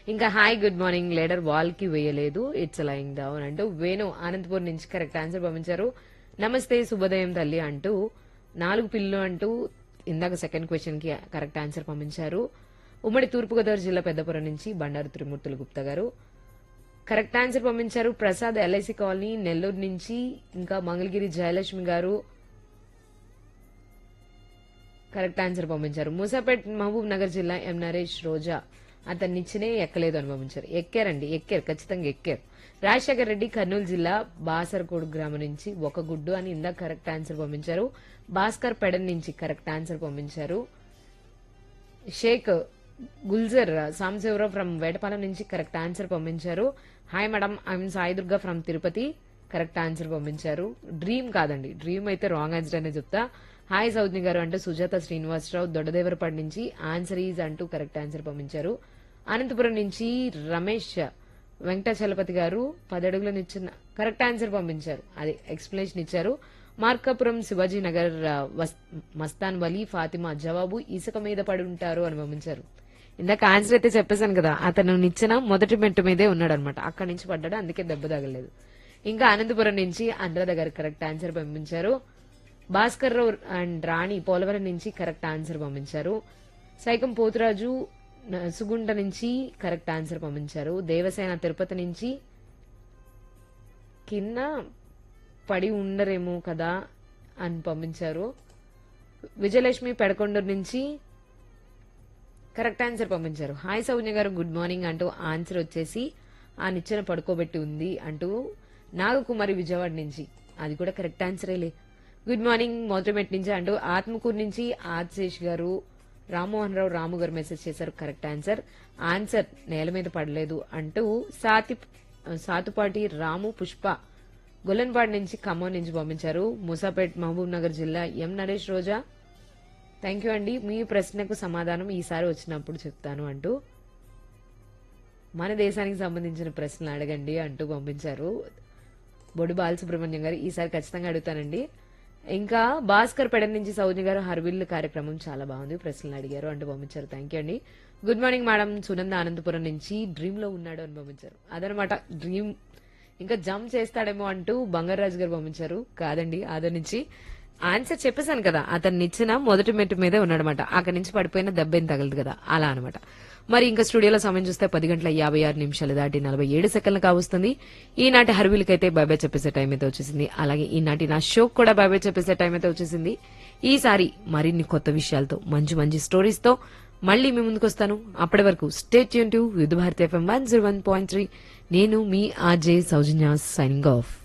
ఇంకా hi good morning ladder wall కి వేయలేదు ఇట్స్ లైంగ్ డౌన్ అంటూ వేణు అనంతపూర్ నుంచి కరెక్ట్ ఆన్సర్ పంపించారు నమస్తే శుభోదయం తల్లి అంటూ నాలుగు పిల్లలు అంటూ ఇందాక సెకండ్ క్వశ్చన్ కి కరెక్ట్ ఆన్సర్ పంపించారు ఉమ్మడి తూర్పుగోదావరి జిల్లా పెద్దపురం నుంచి బండారు త్రిమూర్తులు గుప్తా గారు కరెక్ట్ ఆన్సర్ పంపించారు ప్రసాద్ ఎల్ఐసి కాలనీ నెల్లూరు నుంచి ఇంకా మంగళగిరి జయలక్ష్మి గారు కరెక్ట్ ఆన్సర్ పంపించారు మూసాపేట్ మహబూబ్ నగర్ జిల్లా ఎం నరేష్ రోజా అతన్ని ఇచ్చినే ఎక్కలేదు అని పంపించారు ఎక్కారండి ఎక్కారు ఖచ్చితంగా ఎక్కారు రాజశేఖర్ రెడ్డి కర్నూలు జిల్లా బాసరకోడు గ్రామం నుంచి ఒక గుడ్డు అని ఇందాక కరెక్ట్ ఆన్సర్ పంపించారు భాస్కర్ పెడన్ నుంచి కరెక్ట్ ఆన్సర్ పంపించారు షేక్ గుల్జర్ సాంశివరావు ఫ్రమ్ వేటపాలెం నుంచి కరెక్ట్ ఆన్సర్ పంపించారు hi madam I'm Sai Durga from Tirupati correct answer పంపించారు డ్రీమ్ కాదండి డ్రీమ్ అయితే రాంగ్ ఆన్సర్ అనే చెప్తా హాయ్ సౌజ్ని గారు అంటూ సుజాత శ్రీనివాసరావు దొడ్డదేవరపాటి నుంచి ఆన్సర్ ఈజ్ అంటూ కరెక్ట్ ఆన్సర్ పంపించారు అనంతపురం నుంచి రమేష్ వెంకటాచలపతి గారు పదడుగుల నిచ్చిన కరెక్ట్ ఆన్సర్ పంపించారు అది ఎక్స్ప్లెనేషన్ ఇచ్చారు మార్కాపురం శివాజీ నగర్ ఆ, వస్- మస్తాన్ వలీ ఫాతిమా జవాబు ఇసుక మీద పడి ఉంటారు అని పంపించారు ఇందాక ఆన్సర్ అయితే చెప్పేశాను కదా అతను నిచ్చిన మొదటి మెట్టు మీదే ఉన్నాడు అనమాట అక్కడి నుంచి పడ్డాడు అందుకే దెబ్బ తగలేదు ఇంకా అనంతపురం నుంచి అనురాధ గారు కరెక్ట్ ఆన్సర్ పంపించారు భాస్కర్ రావు అండ్ రాణి పోలవరం నుంచి కరెక్ట్ ఆన్సర్ పంపించారు సైకం పోతురాజు న- సుగుంట నుంచి కరెక్ట్ ఆన్సర్ పంపించారు దేవసేన తిరుపతి నుంచి కింద పడి ఉండరేమో కదా అని పంపించారు విజయలక్ష్మి పెడకొండూరు నుంచి కరెక్ట్ ఆన్సర్ పంపించారు హాయ్ సౌజ్ఞ గారు గుడ్ మార్నింగ్ అంటూ ఆన్సర్ వచ్చేసి ఆ నిచ్చెన పడుకోబెట్టి ఉంది అంటూ నాగకుమారి విజయవాడ నుంచి అది కూడా కరెక్ట్ ఆన్సరేలే గుడ్ మార్నింగ్ మొదటిమెట్ నుంచి అంటూ ఆత్మకూరు నుంచి ఆదిశేష్ గారు రామ్మోహన్ రావు రాము గారు మెసేజ్ చేశారు కరెక్ట్ ఆన్సర్ ఆన్సర్ నేల మీద పడలేదు అంటూ సాతి సాతుపాటి రాము పుష్ప గొల్లన్పాడు నుంచి ఖమ్మం నుంచి పంపించారు ముసాపేట్ మహబూబ్ నగర్ జిల్లా M Naresh Roja thank you అండి మీ ప్రశ్నకు సమాధానం ఈసారి వచ్చినప్పుడు చెప్తాను అంటూ మన దేశానికి సంబంధించిన ప్రశ్నలు అడగండి అంటూ పంపించారు బొడు బాలసుబ్రహ్మణ్యం గారు ఈసారి ఖచ్చితంగా అడుగుతానండి ఇంకా భాస్కర్ పెడ నుంచి సౌజన్య గారు హర్విల్ కార్యక్రమం చాలా బాగుంది ప్రశ్నలు అడిగారు అంటూ పంపించారు థ్యాంక్ యూ అండి good morning madam Sunanda Anantapur నుంచి డ్రీమ్ లో ఉన్నాడు అని పంపించారు అదనమాట డ్రీమ్ ఇంకా జంప్ చేస్తాడేమో అంటూ బంగారాజు గారు పంపించారు కాదండి ఆదర్ నుంచి ఆన్సర్ చెప్పేశాను కదా అతన్ని ఇచ్చిన మొదటి మెట్టు మీదే ఉన్నాడనమాట అక్కడి నుంచి పడిపోయిన దెబ్బ ఏం తగలదు కదా అలా అనమాట మరి ఇంకా స్టూడియోలో సమయం చూస్తే పది గంటల యాభై ఆరు నిమిషాలు దాటి నలభై ఏడు సెకండ్లు కావస్తుంది ఈనాటి హర్వీలకైతే బాబాయ్ చెప్పేసే టైం అయితే వచ్చేసింది అలాగే ఈనాటి నా షో కూడా బాబాయ్ చెప్పేసే టైం అయితే వచ్చేసింది ఈసారి మరిన్ని కొత్త విషయాలతో మంచి మంచి స్టోరీస్ తో మళ్ళీ మీ ముందుకు వస్తాను అప్పటి వరకు స్టేట్ యూన్ to Vividh Bharati FM one zero one point three నేను మీ ఆర్జే సౌజన్య సైనింగ్ ఆఫ్